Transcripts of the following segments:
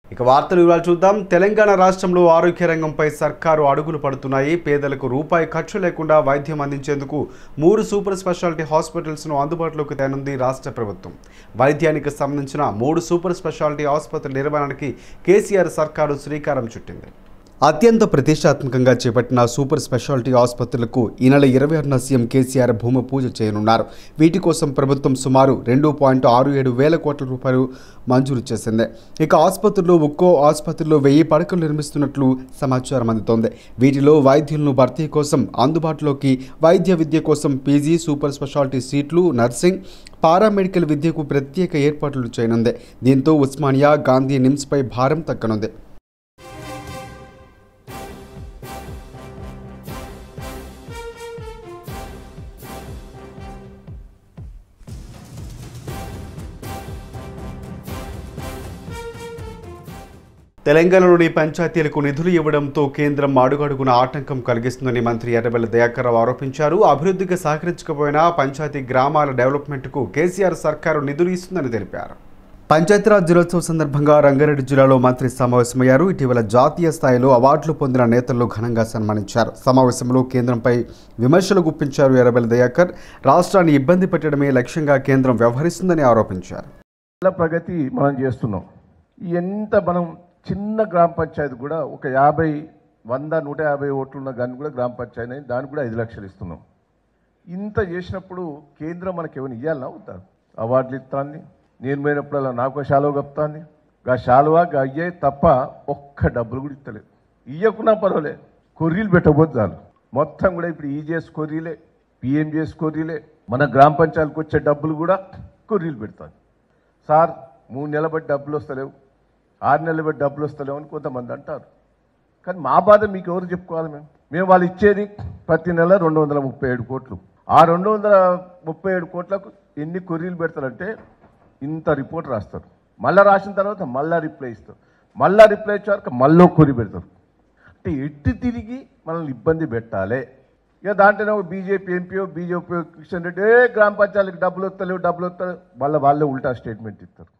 ఇక వార్తలు వివరాలు చూద్దాం తెలంగాణ రాష్ట్రంలో ఆరోగ్య రంగంపై సర్కారు అడుగులు పడుతున్నాయి పేదలకు రూపాయి ఖర్చు లేకుండా వైద్యం అందించేందుకు మూడు సూపర్ స్పెషాలిటీ హాస్పిటల్స్ను అందుబాటులోకి తేనుంది రాష్ట్ర ప్రభుత్వం వైద్యానికి సంబంధించిన మూడు సూపర్ స్పెషాలిటీ ఆసుపత్రుల నిర్మాణానికి కేసీఆర్ సర్కారు శ్రీకారం చుట్టింది అత్యంత ప్రతిష్టాత్మకంగా చేపట్టిన సూపర్ స్పెషాలిటీ ఆసుపత్రులకు ఈ నెల ఇరవై ఆరున సీఎం కేసీఆర్ భూమి పూజ చేయనున్నారు వీటి కోసం ప్రభుత్వం సుమారు రెండు పాయింట్ ఆరు ఏడు వేల కోట్ల రూపాయలు మంజూరు చేసింది ఇక ఆసుపత్రుల్లో ఒక్కో ఆసుపత్రిలో వెయ్యి పడకలు నిర్మిస్తున్నట్లు సమాచారం అందుతోంది వీటిలో వైద్యులను భర్తీ కోసం అందుబాటులోకి వైద్య విద్య కోసం పీజీ సూపర్ స్పెషాలిటీ సీట్లు నర్సింగ్ పారామెడికల్ విద్యకు ప్రత్యేక ఏర్పాట్లు చేయనుంది దీంతో ఉస్మానియా గాంధీ నిమ్స్పై భారం తగ్గనుంది తెలంగాణలోని పంచాయతీలకు నిధులు ఇవ్వడంతో కేంద్రం అడుగడుగున ఆటంకం కలిగిస్తుందని మంత్రి ఎర్రబెల్లి దయాకర్ రావు ఆరోపించారు అభివృద్ధికి సహకరించకపోయినా పంచాయతీ గ్రామాల డెవలప్మెంట్కు కేసీఆర్ సర్కారు నిధులు ఇస్తుందని తెలిపారు పంచాయతీరాజ్ దినోత్సవం సందర్భంగా రంగారెడ్డి జిల్లాలో మంత్రి సమావేశమయ్యారు ఇటీవల జాతీయ స్థాయిలో అవార్డులు పొందిన నేతలను ఘనంగా సన్మానించారు సమావేశంలో కేంద్రంపై విమర్శలు గుప్పించారు ఎర్రబెల్లి దయాకర్ రాష్ట్రాన్ని ఇబ్బంది పెట్టడమే లక్ష్యంగా కేంద్రం వ్యవహరిస్తుందని ఆరోపించారు చాలా ప్రగతి మనం చేస్తున్నాం ఎంత మనం చిన్న గ్రామ పంచాయతీ కూడా ఒక యాభై వంద నూట యాభై ఓట్లున్న దాన్ని కూడా గ్రామ పంచాయతీ అయింది దానికి కూడా ఐదు లక్షలు ఇస్తున్నాం ఇంత చేసినప్పుడు కేంద్రం మనకి ఏమైనా ఇవ్వాలన్నా అవుతారు అవార్డులు ఇస్తాంది నేను పోయినప్పుడల్లా నాకు శాలువ కప్తాంది గా శాలువా గా అయ్యే తప్ప ఒక్క డబ్బులు కూడా ఇస్తలేదు ఇయ్యకున్నా పర్వాలే కొర్రీలు పెట్టబోద్దు చాలు మొత్తం కూడా ఇప్పుడు ఈజీఎస్ కొర్రీలే పిఎంజిఎస్ కొర్రీలే మన గ్రామ పంచాయతీకి వచ్చే డబ్బులు కూడా కొర్రీలు పెడతాను సార్ మూడు నెలల బట్టి డబ్బులు వస్తలేవు ఆరు నెలల బట్టి డబ్బులు వస్తలేవు అని కొంతమంది అంటారు కానీ మా బాధ మీకు ఎవరు చెప్పుకోవాలి మేము మేము వాళ్ళు ఇచ్చేది ప్రతి నెల రెండు వందల ముప్పై ఏడు కోట్లు ఆ రెండు వందల ముప్పై ఏడు కోట్లకు ఎన్ని కొర్రీలు పెడతారంటే ఇంత రిపోర్ట్ రాస్తారు మళ్ళీ రాసిన తర్వాత మళ్ళీ రిప్లై ఇస్తారు మళ్ళీ రిప్లై ఇచ్చాక మళ్ళీ కొర్రీ పెడతారు అంటే ఎట్టి తిరిగి మనల్ని ఇబ్బంది పెట్టాలి ఇక దాంట్లోనే BJP MPO BJP Kishan Reddy ఏ గ్రామ పంచాయతీకి డబ్బులు వస్తలేవు డబ్బులు వస్తలేవు మళ్ళీ వాళ్ళే ఉల్టా స్టేట్మెంట్ ఇస్తారు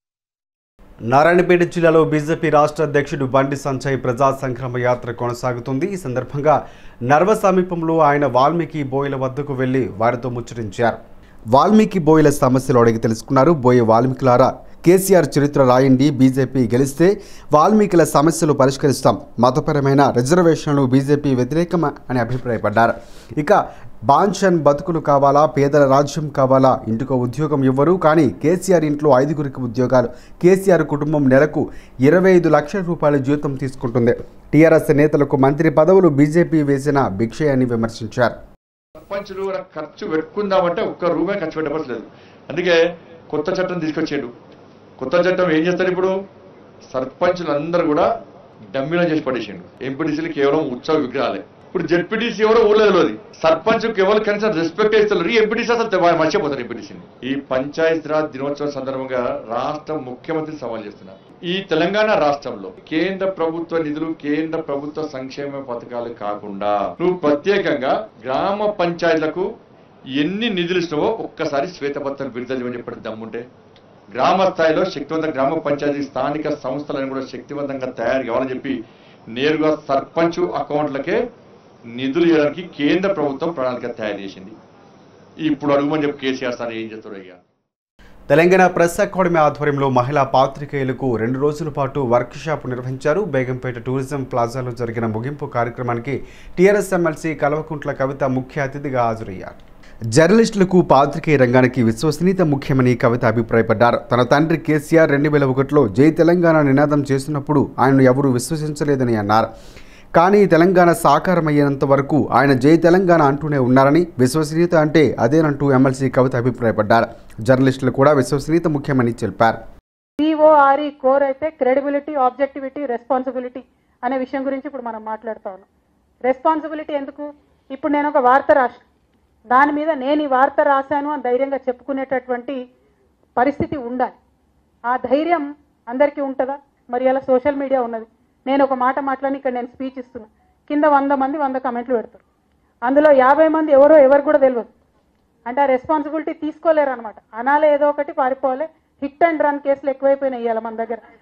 నారాయణపేట జిల్లాలో బీజేపీ రాష్ట్ర అధ్యక్షుడు బండి సంజయ్ ప్రజా సంక్రమ యాత్ర కొనసాగుతుంది ఈ సందర్భంగా నర్వ సమీపంలో ఆయన వాల్మీకి బోయల వద్దకు వెళ్లి వారితో ముచ్చరించారు వాల్మీకి బోయల సమస్యలు అడిగి తెలుసుకున్నారు బోయ వాల్మీకులారా కేసీఆర్ చరిత్ర రాయండి బీజేపీ గెలిస్తే వాల్మీకుల సమస్యలు పరిష్కరిస్తాం మతపరమైన రిజర్వేషన్లు బీజేపీ వ్యతిరేకం అని అభిప్రాయపడ్డారు ఇక బాన్షన్ బతుకులు కావాలా పేదల రాజ్యం కావాలా ఇంటికో ఉద్యోగం ఇవ్వరు కానీ కేసీఆర్ ఇంట్లో ఐదుగురికి ఉద్యోగాలు కేసీఆర్ కుటుంబం నెలకు ఇరవై ఐదు లక్షల రూపాయల జీతం తీసుకుంటుంది టీఆర్ఎస్ నేతలకు మంత్రి పదవులు బీజేపీ వేసిన భిక్షే అని విమర్శించారు సర్పంచులు ఖర్చు పెట్టుకుందామంటే ఒక్క రూపాయి ఖర్చు పెట్టబడలేదు అందుకే కొత్త చట్టం తీసుకొచ్చాడు కొత్త చట్టం ఏం చేస్తారు ఇప్పుడు సర్పంచులు అందరూ కూడా డమ్మిలో చేసి పడేసిండు ఎంపీటీసీలు కేవలం ఉత్సవ విగ్రహాలే ఇప్పుడు జెడ్పీటీసీ ఎవరో ఊళ్ళో తెలియదు సర్పంచ్ కేవలం కనీసం రెస్పెక్ట్ ఇస్తారు ఈ ఎంపీటీసీ అసలు తె- మర్చిపోతారు ఎంపీటీసీని ఈ పంచాయతీరాజ్ దినోత్సవం సందర్భంగా రాష్ట్ర ముఖ్యమంత్రి సవాల్ చేస్తున్నారు ఈ తెలంగాణ రాష్ట్రంలో కేంద్ర ప్రభుత్వ నిధులు కేంద్ర ప్రభుత్వ సంక్షేమ పథకాలు కాకుండా నువ్వు ప్రత్యేకంగా గ్రామ పంచాయతీలకు ఎన్ని నిధులు ఇస్తున్నావో ఒక్కసారి శ్వేతపత్రం విడుదల చేయమని చెప్పడం దమ్ముంటే గ్రామ స్థాయిలో శక్తివంత గ్రామ పంచాయతీ స్థానిక సంస్థలను కూడా శక్తివంతంగా తయారు కావాలని చెప్పి నేరుగా సర్పంచ్ అకౌంట్లకే నిధులు ఇవ్వడానికి కేంద్ర ప్రభుత్వం ప్రణాళిక తయారు చేసింది ఇప్పుడు అడుగుమని చెప్పి కేసీఆర్ సార్ ఏం చేస్తారు అయ్యా తెలంగాణ ప్రెస్ అకాడమీ ఆధ్వర్యంలో మహిళా పాత్రికేయులకు రెండు రోజుల పాటు వర్క్ షాప్ నిర్వహించారు బేగంపేట టూరిజం ప్లాజాలో జరిగిన ముగింపు కార్యక్రమానికి టీఆర్ఎస్ ఎమ్మెల్సీ కల్వకుంట్ల కవిత ముఖ్య అతిథిగా హాజరయ్యారు జర్నలిస్టులకు పాత్రికేయ రంగానికి విశ్వసనీయత ముఖ్యమని కవిత అభిప్రాయపడ్డారు తన తండ్రి కేసీఆర్ రెండు వేల ఒకటిలో జై తెలంగాణ నినాదం చేస్తున్నప్పుడు ఆయనను ఎవరూ విశ్వసించలేదని అన్నారు కానీ తెలంగాణ సాకారమయ్యేంత వరకు ఆయన జై తెలంగాణ అంటూనే ఉన్నారని విశ్వసనీయత అంటే అదేనంటూ ఎమ్మెల్సీ కవిత అభిప్రాయపడ్డారు జర్నలిస్టులు కూడా విశ్వసనీయత ముఖ్యమని తెలిపారు సిఓఆర్ఈ కోర్ అయితే క్రెడిబిలిటీ ఆబ్జెక్టివిటీ రెస్పాన్సిబిలిటీ అనే విషయం గురించి ఇప్పుడు మనం మాట్లాడుతా ఉన్నాం రెస్పాన్సిబిలిటీ ఎందుకు ఇప్పుడు నేను ఒక వార్త రాసిన దాని మీద నేను ఈ వార్త రాశాను అని ధైర్యంగా చెప్పుకునేటటువంటి పరిస్థితి ఉండాలి ఆ ధైర్యం అందరికీ ఉంటుందా మరి అలా సోషల్ మీడియా ఉన్నది నేను ఒక మాట మాట్లాడి ఇక్కడ నేను స్పీచ్ ఇస్తున్నా కింద వంద మంది వంద కమెంట్లు పెడతారు అందులో యాభై మంది ఎవరో ఎవరు కూడా తెలియదు అంటే ఆ రెస్పాన్సిబిలిటీ తీసుకోలేరు అనమాట అనాలే ఏదో ఒకటి పారిపోవాలి హిట్ అండ్ రన్ కేసులు ఎక్కువైపోయినాయి ఇవాళ మన దగ్గర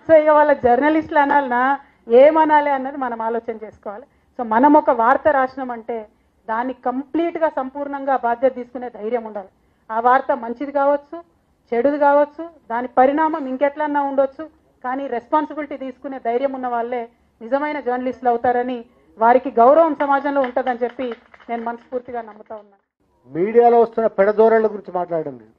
సో ఇక వాళ్ళ జర్నలిస్టులు అనాలనా ఏమనాలి అన్నది మనం ఆలోచన చేసుకోవాలి సో మనం ఒక వార్త రాసినాం అంటే దాన్ని కంప్లీట్గా సంపూర్ణంగా బాధ్యత తీసుకునే ధైర్యం ఉండాలి ఆ వార్త మంచిది కావచ్చు చెడుది కావచ్చు దాని పరిణామం ఇంకెట్లన్నా ఉండొచ్చు కానీ రెస్పాన్సిబిలిటీ తీసుకునే ధైర్యం ఉన్న వాళ్ళే నిజమైన జర్నలిస్టులు అవుతారని వారికి గౌరవం సమాజంలో ఉంటుందని చెప్పి నేను మనస్ఫూర్తిగా నమ్ముతా ఉన్నాను మీడియాలో వస్తున్న పెడధోరణుల గురించి మాట్లాడడం లేదు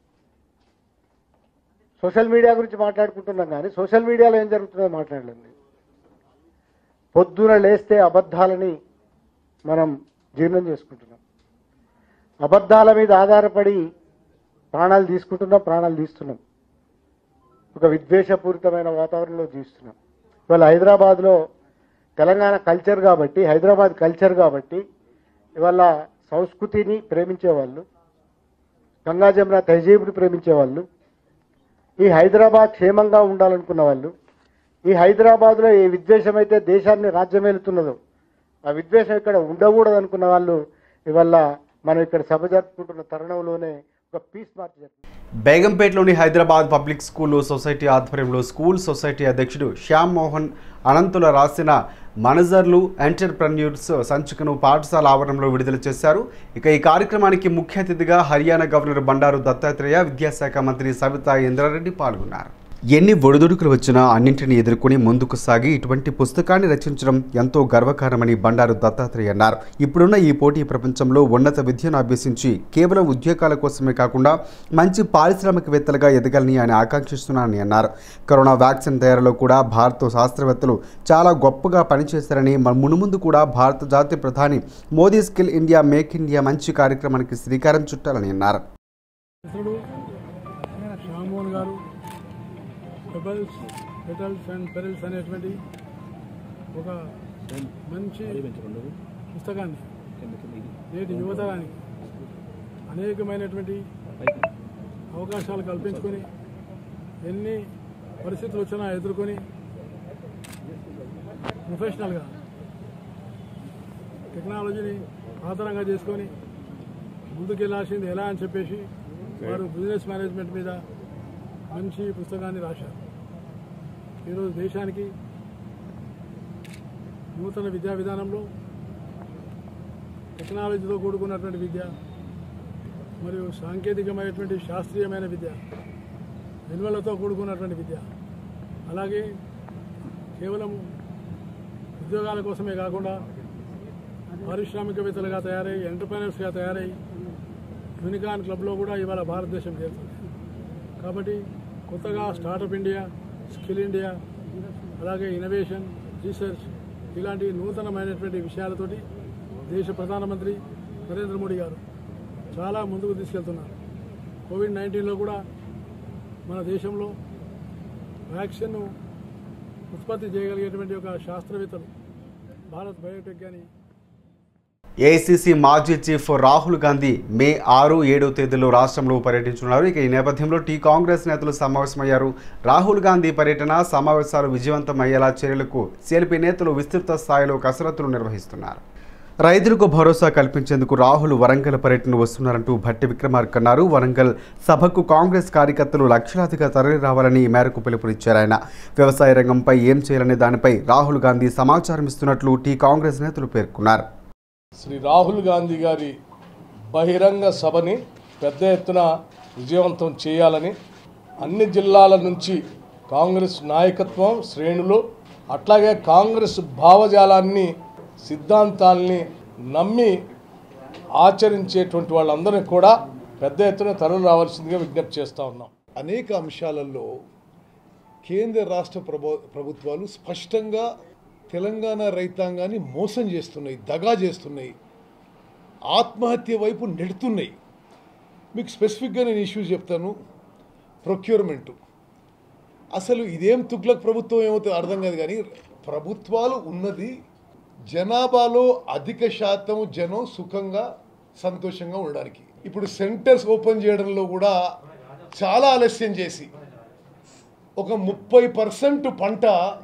సోషల్ మీడియా గురించి మాట్లాడుకుంటున్నాం కానీ సోషల్ మీడియాలో ఏం జరుగుతుందో మాట్లాడడం లేదు పొద్దున లేస్తే అబద్ధాలని మనం జీర్ణం చేసుకుంటున్నాం అబద్ధాల మీద ఆధారపడి ప్రాణాలు తీసుకుంటున్నాం ప్రాణాలు తీస్తున్నాం ఒక విద్వేషపూరితమైన వాతావరణంలో జీవిస్తున్నాం ఇవాళ హైదరాబాద్లో తెలంగాణ కల్చర్ కాబట్టి హైదరాబాద్ కల్చర్ కాబట్టి ఇవాళ సంస్కృతిని ప్రేమించేవాళ్ళు గంగా జమున తహజీబ్ని ప్రేమించేవాళ్ళు ఈ హైదరాబాద్ క్షేమంగా ఉండాలనుకున్న వాళ్ళు ఈ హైదరాబాద్లో ఏ విద్వేషం అయితే దేశాన్ని రాజ్యమేలుతున్నదో ఆ విద్వేషం ఇక్కడ ఉండకూడదు అనుకున్న వాళ్ళు ఇవాళ మనం ఇక్కడ సభ జరుపుకుంటున్న తరుణంలోనే ఒక పీస్ మార్చి జరిగింది బేగంపేటలోని హైదరాబాద్ పబ్లిక్ స్కూల్ సొసైటీ ఆధ్వర్యంలో స్కూల్ సొసైటీ అధ్యక్షుడు శ్యామ్ మోహన్ అనంతుల రాసిన మనజర్లు ఎంటర్ప్రెన్యూర్స్ సంచికను పాఠశాల ఆవరణలో విడుదల చేశారు ఇక ఈ కార్యక్రమానికి ముఖ్య అతిథిగా హర్యానా గవర్నర్ బండారు దత్తాత్రేయ విద్యాశాఖ మంత్రి సవితా ఇంద్రారెడ్డి పాల్గొన్నారు ఎన్ని ఒడిదుడుకులు వచ్చినా అన్నింటినీ ఎదుర్కొని ముందుకు సాగి ఇటువంటి పుస్తకాన్ని రచించడం ఎంతో గర్వకారణమని బండారు దత్తాత్రేయ అన్నారు ఇప్పుడున్న ఈ పోటీ ప్రపంచంలో ఉన్నత విద్యను అభ్యసించి కేవలం ఉద్యోగాల కోసమే కాకుండా మంచి పారిశ్రామికవేత్తలుగా ఎదగాలని ఆయన ఆకాంక్షిస్తున్నానని అన్నారు కరోనా వ్యాక్సిన్ తయారీలో కూడా భారత శాస్త్రవేత్తలు చాలా గొప్పగా పనిచేశారని మ- మునుముందు కూడా భారత జాతీయ ప్రధాని Modi skill India make India మంచి కార్యక్రమానికి శ్రీకారం చుట్టాలని అన్నారు మిత్రుడు శ్యామోహన్ గారు పెబల్స్ పెటల్స్ అండ్ పెరల్స్ అనేటువంటి ఒక మంచి పుస్తకాన్ని నేటి యువతరానికి అనేకమైనటువంటి అవకాశాలు కల్పించుకొని ఎన్ని పరిస్థితులు వచ్చినా ఎదుర్కొని ప్రొఫెషనల్గా టెక్నాలజీని ఆధారంగా చేసుకొని ముందుకెళ్లాల్సింది ఎలా అని చెప్పేసి వారు బిజినెస్ మేనేజ్మెంట్ మీద మంచి పుస్తకాన్ని రాశారు ఈరోజు దేశానికి నూతన విద్యా విధానంలో టెక్నాలజీతో కూడుకున్నటువంటి విద్య మరియు సాంకేతికమైనటువంటి శాస్త్రీయమైన విద్య విలువలతో కూడుకున్నటువంటి విద్య అలాగే కేవలం ఉద్యోగాల కోసమే కాకుండా పారిశ్రామికవేత్తలుగా తయారై ఎంటర్ప్రైనర్స్గా తయారై యూనికాన్ క్లబ్లో కూడా ఇవాళ భారతదేశం చేరుతుంది కాబట్టి కొత్తగా స్టార్టప్ ఇండియా స్కిల్ ఇండియా అలాగే ఇన్నోవేషన్ రీసెర్చ్ ఇలాంటి నూతనమైనటువంటి విషయాలతోటి దేశ ప్రధానమంత్రి నరేంద్ర మోడీ గారు చాలా ముందుకు తీసుకెళ్తున్నారు కోవిడ్ నైన్టీన్లో కూడా మన దేశంలో వ్యాక్సిన్ను ఉత్పత్తి చేయగలిగేటువంటి ఒక శాస్త్రవేత్తలు భారత్ బయోటెక్ కానీ ఏఐసీసీ మాజీ చీఫ్ రాహుల్ గాంధీ మే ఆరు ఏడో తేదీలో రాష్ట్రంలో పర్యటించున్నారు ఇక ఈ నేపథ్యంలో టీ కాంగ్రెస్ నేతలు సమావేశమయ్యారు రాహుల్ గాంధీ పర్యటన సమావేశాలు విజయవంతం అయ్యేలా చర్యలకు సిఎల్పీ నేతలు విస్తృత స్థాయిలో కసరత్తులు నిర్వహిస్తున్నారు రైతులకు భరోసా కల్పించేందుకు రాహుల్ వరంగల్ పర్యటన వస్తున్నారంటూ భట్టి విక్రమార్క అన్నారు వరంగల్ సభకు కాంగ్రెస్ కార్యకర్తలు లక్షలాదిగా తరలి రావాలని ఈ మేరకు పిలుపునిచ్చారు ఆయన వ్యవసాయ రంగంపై ఏం చేయాలనే దానిపై రాహుల్ గాంధీ సమాచారం ఇస్తున్నట్లు టీ కాంగ్రెస్ నేతలు పేర్కొన్నారు శ్రీ రాహుల్ గాంధీ గారి బహిరంగ సభని పెద్ద ఎత్తున విజయవంతం చేయాలని అన్ని జిల్లాల నుంచి కాంగ్రెస్ నాయకత్వం శ్రేణులు అట్లాగే కాంగ్రెస్ భావజాలాన్ని సిద్ధాంతాల్ని నమ్మి ఆచరించేటువంటి వాళ్ళందరినీ కూడా పెద్ద ఎత్తున తరలి రావాల్సిందిగా విజ్ఞప్తి చేస్తూ ఉన్నాం అనేక అంశాలలో కేంద్ర రాష్ట్ర ప్రభు ప్రభుత్వాలు స్పష్టంగా తెలంగాణ రైతాంగాన్ని మోసం చేస్తున్నాయి దగా చేస్తున్నాయి ఆత్మహత్య వైపు నెడుతున్నాయి మీకు స్పెసిఫిక్గా నేను ఇష్యూస్ చెప్తాను ప్రొక్యూర్మెంటు అసలు ఇదేం తుగ్లక్ ప్రభుత్వం ఏమవుతుందో అర్థం కాదు కానీ ప్రభుత్వాలు ఉన్నది జనాభాలో అధిక శాతం జనం సుఖంగా సంతోషంగా ఉండడానికి ఇప్పుడు సెంటర్స్ ఓపెన్ చేయడంలో కూడా చాలా ఆలస్యం చేసి ఒక ముప్పై పర్సెంట్ పంట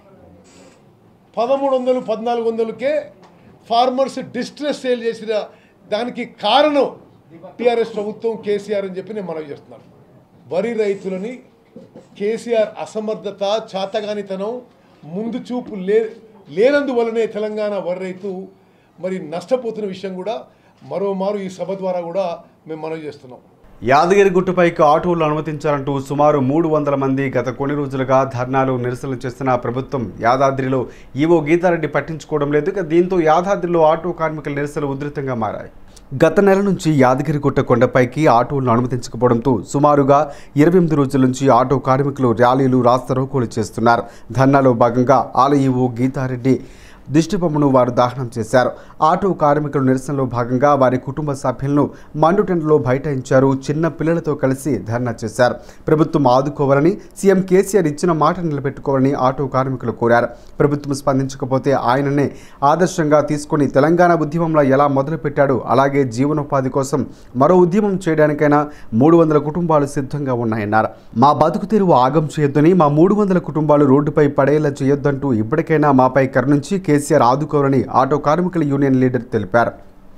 పదమూడు వందలు పద్నాలుగు వందలకే ఫార్మర్స్ డిస్ట్రెస్ సేల్ చేసిన దానికి కారణం టీఆర్ఎస్ ప్రభుత్వం కేసీఆర్ అని చెప్పి నేను మనవి చేస్తున్నాను వరి రైతులని కేసీఆర్ అసమర్థత చాతగానితనం ముందు చూపు లే లేనందువలనే తెలంగాణ వరి రైతు మరి నష్టపోతున్న విషయం కూడా మరోమారు ఈ సభ ద్వారా కూడా మేము మనవి చేస్తున్నాం యాదగిరి గుట్టుపైకి ఆటోలు అనుమతించాలంటూ సుమారు మూడు వందల మంది గత కొన్ని రోజులుగా ధర్నాలు నిరసనలు చేస్తున్న ప్రభుత్వం యాదాద్రిలో ఈవో గీతారెడ్డి పట్టించుకోవడం లేదు ఇక దీంతో యాదాద్రిలో ఆటో కార్మికుల నిరసనలు ఉధృతంగా మారాయి గత నెల నుంచి యాదగిరిగుట్ట కొండపైకి ఆటోలను అనుమతించకపోవడంతో సుమారుగా ఇరవై ఎనిమిది రోజుల నుంచి ఆటో కార్మికులు ర్యాలీలు రాస్తారోకోలు చేస్తున్నారు ధర్నాలో భాగంగా ఆలయీఓ గీతారెడ్డి దిష్టిబొమ్మను వారు దహనం చేశారు ఆటో కార్మికుల నిరసనలో భాగంగా వారి కుటుంబ సభ్యులను మండుటెండలో బైఠాయించారు చిన్న పిల్లలతో కలిసి ధర్నా చేశారు ప్రభుత్వం ఆదుకోవాలని సీఎం కేసీఆర్ ఇచ్చిన మాట నిలబెట్టుకోవాలని ఆటో కార్మికులు కోరారు ప్రభుత్వం స్పందించకపోతే ఆయననే ఆదర్శంగా తీసుకొని తెలంగాణ ఉద్యమంలో ఎలా మొదలుపెట్టాడో అలాగే జీవనోపాధి కోసం మరో ఉద్యమం చేయడానికైనా మూడు వందల కుటుంబాలు సిద్ధంగా ఉన్నాయన్నారు మా బతుకు తెరువు ఆగం చేయొద్దని మా మూడు వందల కుటుంబాలు రోడ్డుపై పడేలా చేయొద్దంటూ ఇప్పటికైనా మాపై కరుణించి కేసీఆర్ ఆదుకోవాలని ఆటో కార్మికుల యూనియన్ లీడర్ తెలిపారు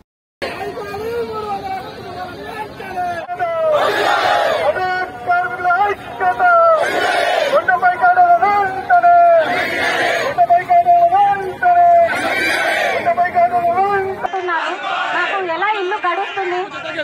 అంటున్నారు. నాకు ఎలా ఇల్లు గడుస్తుంది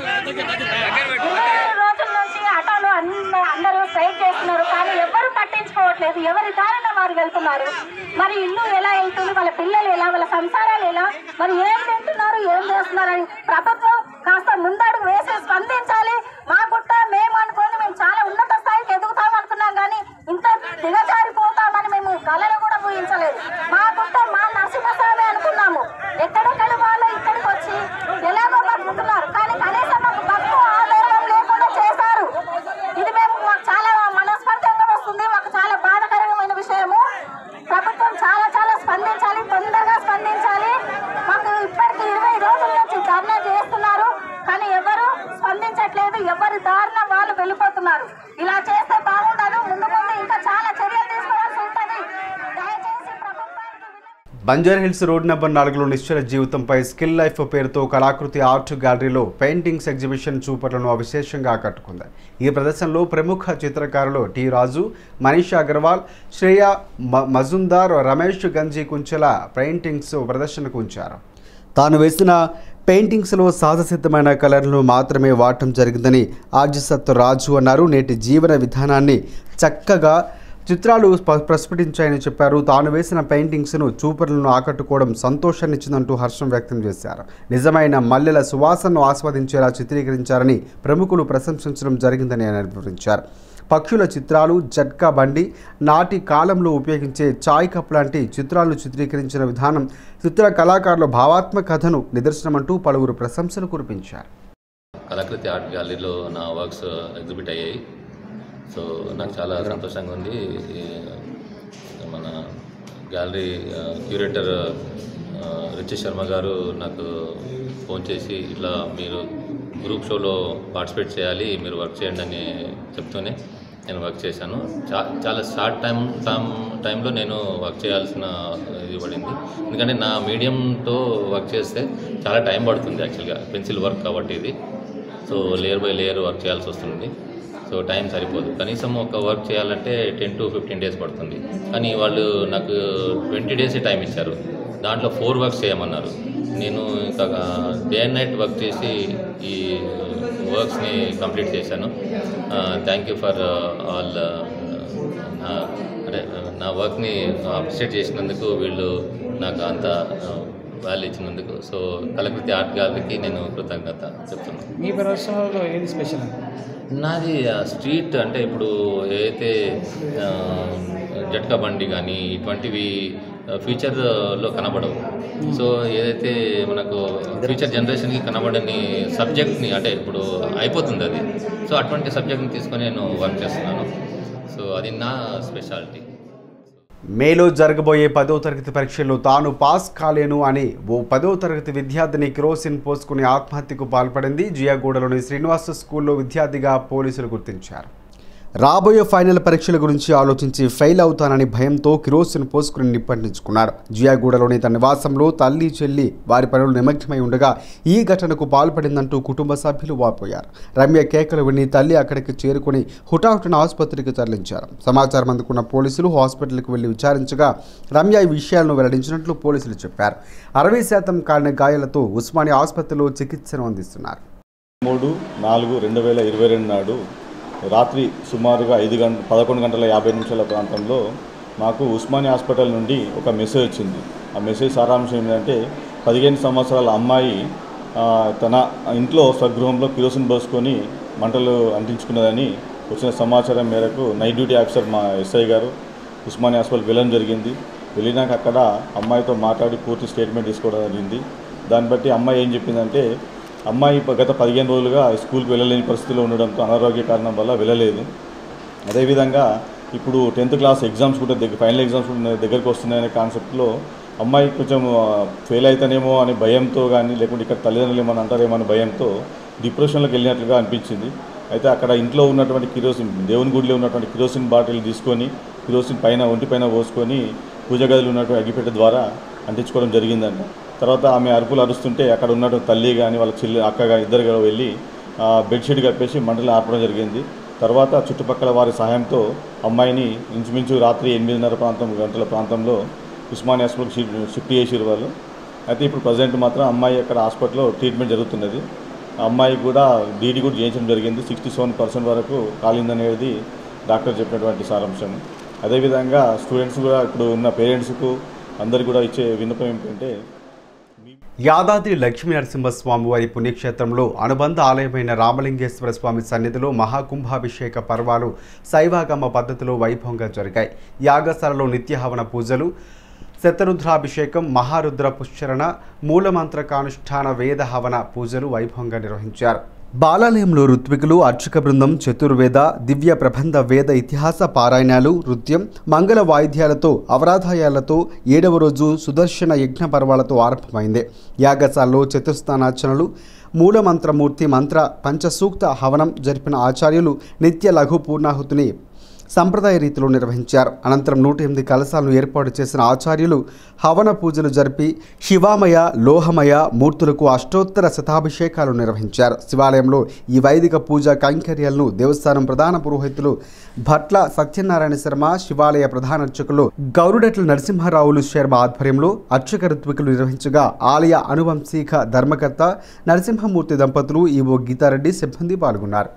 ఇరవై ఆరు రోజుల నుంచి ఆటోలు అన్న- అందరూ స్ట్రైక్ చేస్తున్నారు కానీ ఎవరు పట్టించుకోవట్లేదు ఎవరి దారిన వారు వెళ్తున్నారు మరి ఇల్లు ఎలా వెళ్తుంది వాళ్ళ పిల్లలు ఎలా వాళ్ళ సంసారాలు ఎలా మరి ఏం తింటున్నారు ఏం చేస్తున్నారు అని ప్రభుత్వం కాస్త ముందడుగు వేసి స్పందించాలి మా గుట్ట మేము అనుకోని మేము చాలా ఉన్నత స్థాయికి ఎదుగుతాం అనుకున్నాం కానీ ఇంత దిగజారిపోతామని మేము కళలు కూడా ఊహించలేదు మా గుట్ట మా నరసింహస్వామి అనుకున్నాము ఎక్కడెక్కడ వాళ్ళు ఇక్కడికి వచ్చి ఎలాగో బతుకుతున్నారు కానీ కనీసం మాకు బతుకు ఆధారం లేకుండా చేశారు ఇది మేము మాకు చాలా మనస్పర్ధంగా వస్తుంది మాకు చాలా బాధాకరమైన విషయము ప్రభుత్వం చాలా చాలా స్పందించాలి తొందరగా స్పందించాలి మాకు ఇప్పటికి ఇరవై రోజుల నుంచి ధర్నా చేస్తున్నారు కానీ ఎవరు స్పందించట్లేదు ఎవరి దారిన వాళ్ళు వెళ్ళిపోతున్నారు ఇలా చేస్తే బాగుండదు ముందు ముందు ఇంకా చాలా చర్యలు తీసుకోవాల్సి ఉంటుంది దయచేసి ప్రభుత్వానికి విన్నపం- బంజారా హిల్స్ రోడ్ నెంబర్ నాలుగులో నిశ్చల జీవితంపై స్కిల్ లైఫ్ పేరుతో కళాకృతి ఆర్ట్ గ్యాలరీలో పెయింటింగ్స్ ఎగ్జిబిషన్ చూపట్లను విశేషంగా ఆకట్టుకుంది ఈ ప్రదర్శనలో ప్రముఖ చిత్రకారులు టి రాజు మనీష్ అగర్వాల్ శ్రేయ మ- మజుందార్ రమేష్ గంజి కుంచెల పెయింటింగ్స్ ప్రదర్శనకు ఉంచారు తాను వేసిన పెయింటింగ్స్లో సహజసిద్ధమైన కలర్లను మాత్రమే వాడటం జరిగిందని ఆర్జసత్ రాజు అన్నారు నేటి జీవన విధానాన్ని చక్కగా చిత్రాలు స్ప- ప్రస్ఫుటించాయని చెప్పారు తాను వేసిన పెయింటింగ్స్ను చూపరులను ఆకట్టుకోవడం సంతోషాన్నిచ్చిందంటూ హర్షం వ్యక్తం చేశారు నిజమైన మల్లెల సువాసనను ఆస్వాదించేలా చిత్రీకరించారని ప్రముఖులు ప్రశంసించడం జరిగిందని ఆయన వివరించారు పక్షుల చిత్రాలు జట్కా బండి నాటి కాలంలో ఉపయోగించే చాయ్ కప్ లాంటి చిత్రాలను చిత్రీకరించిన విధానం చిత్ర కళాకారుల భావాత్మక కథను నిదర్శనమంటూ పలువురు ప్రశంసలు కురిపించారు కళాకృతి ఆర్ట్ గ్యాలరీలో నా వర్క్స్ ఎగ్జిబిట్ అయ్యాయి సో నాకు చాలా సంతోషంగా ఉంది ఈ మన గ్యాలరీ క్యూరేటర్ రిచి శర్మ గారు నాకు ఫోన్ చేసి ఇట్లా మీరు గ్రూప్ షోలో పార్టిసిపేట్ చేయాలి మీరు వర్క్ చేయండి అని చెప్తూనే నేను వర్క్ చేశాను చా చాలా షార్ట్ టైం టైం టైంలో నేను వర్క్ చేయాల్సిన ఇది పడింది ఎందుకంటే నా మీడియంతో వర్క్ చేస్తే చాలా టైం పడుతుంది యాక్చువల్గా పెన్సిల్ వర్క్ కాబట్టి ఇది so layer by layer work చేయాల్సి వస్తుంది సో టైం సరిపోదు కనీసం ఒక వర్క్ చేయాలంటే టెన్ టు ఫిఫ్టీన్ డేస్ పడుతుంది కానీ వాళ్ళు నాకు ట్వంటీ డేస్ టైం ఇచ్చారు దాంట్లో ఫోర్ వర్క్స్ చేయమన్నారు నేను ఇంకా డే అండ్ నైట్ వర్క్ చేసి ఈ వర్క్స్ని కంప్లీట్ చేశాను థ్యాంక్ యూ ఫర్ ఆల్ నా అంటే నా వర్క్ని అప్రిషియేట్ చేసినందుకు వీళ్ళు నాకు అంత వాల్యూ ఇచ్చినందుకు సో కలకృతి ఆర్ట్ గ్యాలరీకి నేను కృతజ్ఞత చెప్తున్నాను మీ ప్రదర్శనలో ఏది స్పెషల్ నాది ఆ స్ట్రీట్ అంటే ఇప్పుడు ఏదైతే ఆ, జట్కా బండి కానీ ఇటువంటివి ఫ్యూచర్లో కనబడవు సో ఏదైతే మనకు ఫ్యూచర్ జనరేషన్కి కనబడని సబ్జెక్ట్ని అంటే ఇప్పుడు అయిపోతుంది అది సో అటువంటి సబ్జెక్ట్ని తీసుకొని నేను వర్క్ చేస్తున్నాను సో అది నా స్పెషాలిటీ మేలో జరగబోయే పదో తరగతి పరీక్షల్లో తాను పాస్ కాలేను అని ఓ పదో తరగతి విద్యార్థిని కిరోసిన్ పోసుకుని ఆత్మహత్యకు పాల్పడింది జియాగూడలోని శ్రీనివాస స్కూల్లో విద్యార్థిగా పోలీసులు గుర్తించారు రాబోయే ఫైనల్ పరీక్షల గురించి ఆలోచించి ఫెయిల్ అవుతానని భయంతో కిరోసిన్ పోసుకుని నిప్పంటించుకున్నారు జియాగూడలోని తన నివాసంలో తల్లి చెల్లి వారి పనులు నిమగ్నమై ఉండగా ఈ ఘటనకు పాల్పడిందంటూ కుటుంబ సభ్యులు వాపోయారు రమ్య కేకలు విని తల్లి అక్కడికి చేరుకుని హుటాహుటిన ఆసుపత్రికి తరలించారు సమాచారం అందుకున్న పోలీసులు హాస్పిటల్కి వెళ్లి విచారించగా రమ్య ఈ విషయాలను వెల్లడించినట్లు పోలీసులు చెప్పారు అరవై శాతం కాలిన గాయాలతో ఉస్మానియా ఆసుపత్రిలో చికిత్సను అందిస్తున్నారు మూడు నాలుగు రెండు వేల ఇరవై రెండు నాడు రాత్రి సుమారుగా ఐదు గంట పదకొండు గంటల యాభై నిమిషాల ప్రాంతంలో మాకు ఉస్మానియా హాస్పిటల్ నుండి ఒక మెసేజ్ వచ్చింది ఆ మెసేజ్ సారాంశం ఏంటంటే పదిహేను సంవత్సరాల అమ్మాయి ఆ, తన ఇంట్లో స్వగృహంలో కిరోసిన్ పోసుకొని మంటలు అంటించుకున్నదని వచ్చిన సమాచారం మేరకు నైట్ డ్యూటీ ఆఫీసర్ మా ఎస్ఐ గారు ఉస్మానియా హాస్పిటల్ వెళ్ళడం జరిగింది వెళ్ళినాక అక్కడ అమ్మాయితో మాట్లాడి పూర్తి స్టేట్మెంట్ తీసుకోవడం జరిగింది దాన్ని బట్టి అమ్మాయి ఏం చెప్పిందంటే అమ్మాయి ప- గత పదిహేను రోజులుగా స్కూల్కి వెళ్ళలేని పరిస్థితిలో ఉండడంతో అనారోగ్య కారణం వల్ల వెళ్ళలేదు అదేవిధంగా ఇప్పుడు టెన్త్ క్లాస్ ఎగ్జామ్స్ కూడా దగ్గర ఫైనల్ ఎగ్జామ్స్ కూడా దగ్గరికి వస్తున్నాయనే కాన్సెప్ట్లో అమ్మాయి కొంచెం ఫెయిల్ అవుతానేమో అనే భయంతో కానీ లేకుంటే ఇక్కడ తల్లిదండ్రులు ఏమని అంటారేమో అనే భయంతో డిప్రెషన్లోకి వెళ్ళినట్లుగా అనిపించింది అయితే అక్కడ ఇంట్లో ఉన్నటువంటి కిరోసిన్ దేవుని గుడిలో ఉన్నటువంటి కిరోసిన్ బాటిల్ తీసుకొని కిరోసిన్ పైన ఒంటి పైన పోసుకొని పూజ గదిలో ఉన్నటువంటి అగ్గిపెట్టె ద్వారా అంటించుకోవడం జరిగిందంట తర్వాత ఆమె అరుపులు అరుస్తుంటే అక్కడ ఉన్నటువంటి తల్లి కానీ వాళ్ళ చెల్లి అక్క కానీ ఇద్దరు కూడా వెళ్ళి ఆ, బెడ్షీట్ కప్పేసి మంటలు ఆర్పడం జరిగింది తర్వాత చుట్టుపక్కల వారి సహాయంతో అమ్మాయిని ఇంచుమించు రాత్రి ఎనిమిదిన్నర ప్రాంతం గంటల ప్రాంతంలో ఉస్మానియా హాస్పిటల్కి షిఫ్ట్ షిఫ్ట్ చేసిరు వాళ్ళు అయితే ఇప్పుడు ప్రజెంట్ మాత్రం అమ్మాయి అక్కడ హాస్పిటల్లో ట్రీట్మెంట్ జరుగుతున్నది ఆ అమ్మాయి కూడా డీడీ కూడా చేయించడం జరిగింది సిక్స్టీ సెవెన్ పర్సెంట్ వరకు కాలిందనేది డాక్టర్ చెప్పినటువంటి సారాంశం అదేవిధంగా స్టూడెంట్స్ కూడా ఇప్పుడు ఉన్న పేరెంట్స్కు అందరికి కూడా ఇచ్చే విన్నపం ఏంటంటే యాదాద్రి లక్ష్మీ నరసింహస్వామి వారి పుణ్యక్షేత్రంలో అనుబంధ ఆలయమైన రామలింగేశ్వర స్వామి సన్నిధిలో మహాకుంభాభిషేక పర్వాలు శైవాగమ పద్ధతిలో వైభవంగా జరిగాయి యాగశాలలో నిత్యహవన పూజలు శతరుద్రాభిషేకం మహారుద్ర పుష్కరణ మూలమంత్రకానుష్ఠాన వేద హవన పూజలు వైభవంగా నిర్వహించారు బాలాలయంలో ఋత్వికులు అర్చక బృందం చతుర్వేద దివ్య ప్రబంధ వేద ఇతిహాస పారాయణాలు నృత్యం మంగళ వాయిద్యాలతో అవరాధాయాలతో ఏడవ రోజు సుదర్శన యజ్ఞ పర్వాలతో ఆరంభమైంది యాగశాలలో చతుస్థానార్చనలు మూలమంత్రమూర్తి మంత్ర పంచసూక్త హవనం జరిపిన ఆచార్యులు నిత్య లఘు పూర్ణాహుతిని సంప్రదాయ రీతిలో నిర్వహించారు అనంతరం నూట ఎనిమిది కలశాలను ఏర్పాటు చేసిన ఆచార్యులు హవన పూజలు జరిపి శివామయ లోహమయ మూర్తులకు అష్టోత్తర శతాభిషేకాలు నిర్వహించారు శివాలయంలో ఈ వైదిక పూజ కైంకర్యాలను దేవస్థానం ప్రధాన పురోహితులు భట్ల సత్యనారాయణ శర్మ శివాలయ ప్రధాన అర్చకులు గౌరుడెట్ల నరసింహారావులు శర్మ ఆధ్వర్యంలో అర్చక ఋత్వికులు నిర్వహించగా ఆలయ అనువంశీక ధర్మకర్త నరసింహమూర్తి దంపతులు ఈవో గీతారెడ్డి సిబ్బంది పాల్గొన్నారు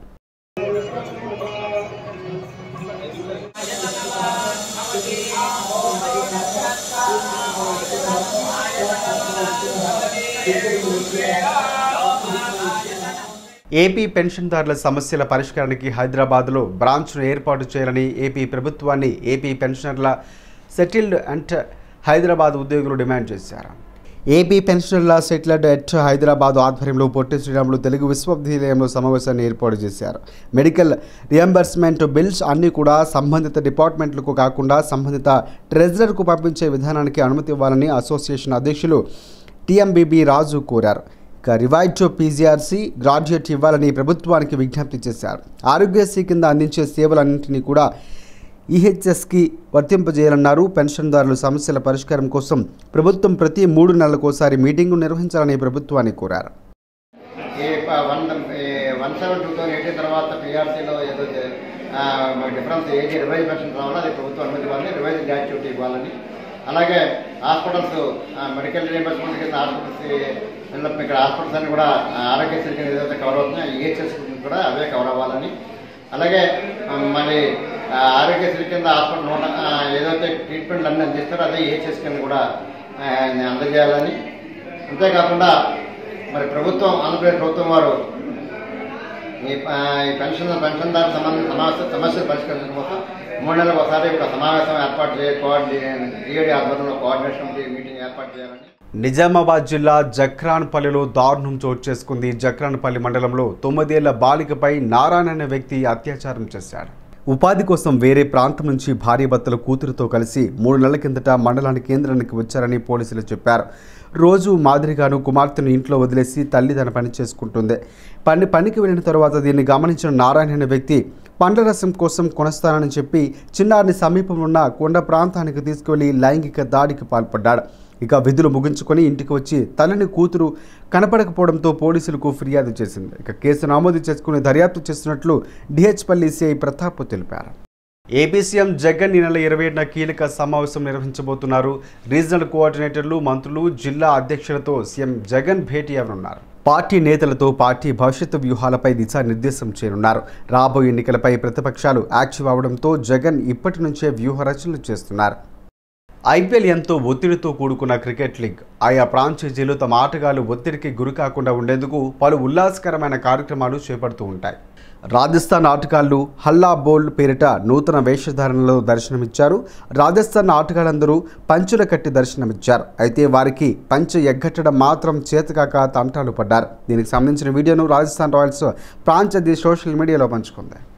ఏపీ పెన్షన్దారుల సమస్యల పరిష్కారానికి హైదరాబాద్లో బ్రాంచ్ను ఏర్పాటు చేయాలని ఏపీ ప్రభుత్వాన్ని ఏపీ పెన్షనర్ల సెటిల్డ్ అండ్ హైదరాబాద్ ఉద్యోగులు డిమాండ్ చేశారు ఏపీ పెన్షనర్ల సెటిల్డ్ ఎట్ హైదరాబాద్ ఆధ్వర్యంలో పొట్టి శ్రీరాములు తెలుగు విశ్వవిద్యాలయంలో సమావేశాన్ని ఏర్పాటు చేశారు మెడికల్ రియంబర్స్మెంట్ బిల్స్ అన్నీ కూడా సంబంధిత డిపార్ట్మెంట్లకు కాకుండా సంబంధిత ట్రెజరర్కు పంపించే విధానానికి అనుమతి ఇవ్వాలని అసోసియేషన్ అధ్యక్షులు టీఎంబీబీ రాజు కోరారు ఇక రివైడ్ టు పీజీఆర్సీ గ్రాడ్యుయేట్ ఇవ్వాలని ప్రభుత్వానికి విజ్ఞప్తి చేశారు ఆరోగ్యశ్రీ కింద అందించే సేవలన్నింటినీ కూడా ఈహెచ్ఎస్కి వర్తింపజేయాలన్నారు పెన్షన్దారుల సమస్యల పరిష్కారం కోసం ప్రభుత్వం ప్రతి మూడు నెలలకోసారి మీటింగు నిర్వహించాలని ప్రభుత్వాన్ని కోరారు ఈ ప- one one seven two thousand eighteen తర్వాత పిఆర్సీలో ఏదో చే- ఆ, డిఫరెన్స్ ఏది రివైజ్ పెన్షన్ రావాలో అది ప్రభుత్వం అనుమతి ఇవ్వాలని రివైజ్ గ్రాట్యుటీ ఇవ్వాలని అలాగే హాస్పిటల్స్ మెడికల్ రియంబర్స్మెంట్ కింద హాస్పిటల్స్ పిల్లలు ఇక్కడ హాస్పిటల్స్ అన్ని కూడా ఆ, ఆరోగ్యశ్రీ కింద ఏదైతే కవర్ అవుతున్నాయో ఈహెచ్ఎస్ కూడా అవే కవర్ అవ్వాలని అలాగే ఆ, మళ్ళీ ఆ, ఆరోగ్యశ్రీ కింద హాస్పిటల్ నూట ఆ, ఏదైతే ట్రీట్మెంట్లు అన్ని అందిస్తారో అదే ఈహెచ్ఎస్ కింద కూడా ఆ, అందజేయాలని అంతేకాకుండా మరి ప్రభుత్వం ఆంధ్రప్రదేశ్ ప్రభుత్వం వారు ఈ ఆ, ఈ పెన్షన్ పెన్షన్దారు సంబంధించిన సమస్య సమస్యలు పరిష్కరించడం కోసం మూడు నెలలకు ఒకసారి ఒక సమావేశం ఏర్పాటు చేయ కోఆర్డినే డిఏడి ఆధ్వర్యంలో కోఆర్డినేషన్ మీటింగ్ ఏర్పాటు చేయాలని నిజామాబాద్ జిల్లా జక్రాన్పల్లిలో దారుణం చోటు చేసుకుంది జక్రాన్పల్లి మండలంలో తొమ్మిదేళ్ల బాలికపై నారాయణ అనే వ్యక్తి అత్యాచారం చేశాడు ఉపాధి కోసం వేరే ప్రాంతం నుంచి భార్యాభర్తల కూతురుతో కలిసి మూడు నెలల కిందట మండలాన్ని కేంద్రానికి వచ్చారని పోలీసులు చెప్పారు రోజు మాదిరిగాను కుమార్తెను ఇంట్లో వదిలేసి తల్లి తన పని చేసుకుంటుంది పని పనికి వెళ్ళిన తర్వాత దీన్ని గమనించిన నారాయణ అనే వ్యక్తి పండ్ల రసం కోసం కొనస్తానని చెప్పి చిన్నారిని సమీపంలో ఉన్న కొండ ప్రాంతానికి తీసుకువెళ్లి లైంగిక దాడికి పాల్పడ్డాడు ఇక విధులు ముగించుకొని ఇంటికి వచ్చి తల్లిని కూతురు కనపడకపోవడంతో పోలీసులకు ఫిర్యాదు చేసింది ఇక కేసు నమోదు చేసుకుని దర్యాప్తు చేస్తున్నట్లు డిహెచ్పల్లి సిఐ ప్రతాప్ తెలిపారు ఏపీ సీఎం జగన్ ఈ నెల ఇరవై ఏడున కీలక సమావేశం నిర్వహించబోతున్నారు రీజనల్ కోఆర్డినేటర్లు మంత్రులు జిల్లా అధ్యక్షులతో సీఎం జగన్ భేటీ అవనున్నారు పార్టీ నేతలతో పార్టీ భవిష్యత్తు వ్యూహాలపై దిశానిర్దేశం చేయనున్నారు రాబోయే ఎన్నికలపై ప్రతిపక్షాలు యాక్టివ్ అవడంతో జగన్ ఇప్పటి నుంచే వ్యూహ రచనలు చేస్తున్నారు ఐపీఎల్ ఎంతో ఒత్తిడితో కూడుకున్న క్రికెట్ లీగ్ ఆయా ఫ్రాంచైజీలు తమ ఆటగాళ్లు ఒత్తిడికి గురి కాకుండా ఉండేందుకు పలు ఉల్లాసకరమైన కార్యక్రమాలు చేపడుతూ ఉంటాయి రాజస్థాన్ ఆటగాళ్లు హల్లా బోల్డ్ పేరిట నూతన వేషధారణలో దర్శనమిచ్చారు రాజస్థాన్ ఆటగాళ్ళందరూ పంచుల కట్టి దర్శనమిచ్చారు అయితే వారికి పంచ ఎగ్గట్టడం మాత్రం చేతకాక తంటాలు పడ్డారు దీనికి సంబంధించిన వీడియోను రాజస్థాన్ రాయల్స్ ప్రాంచ్ అది సోషల్ మీడియాలో పంచుకుంది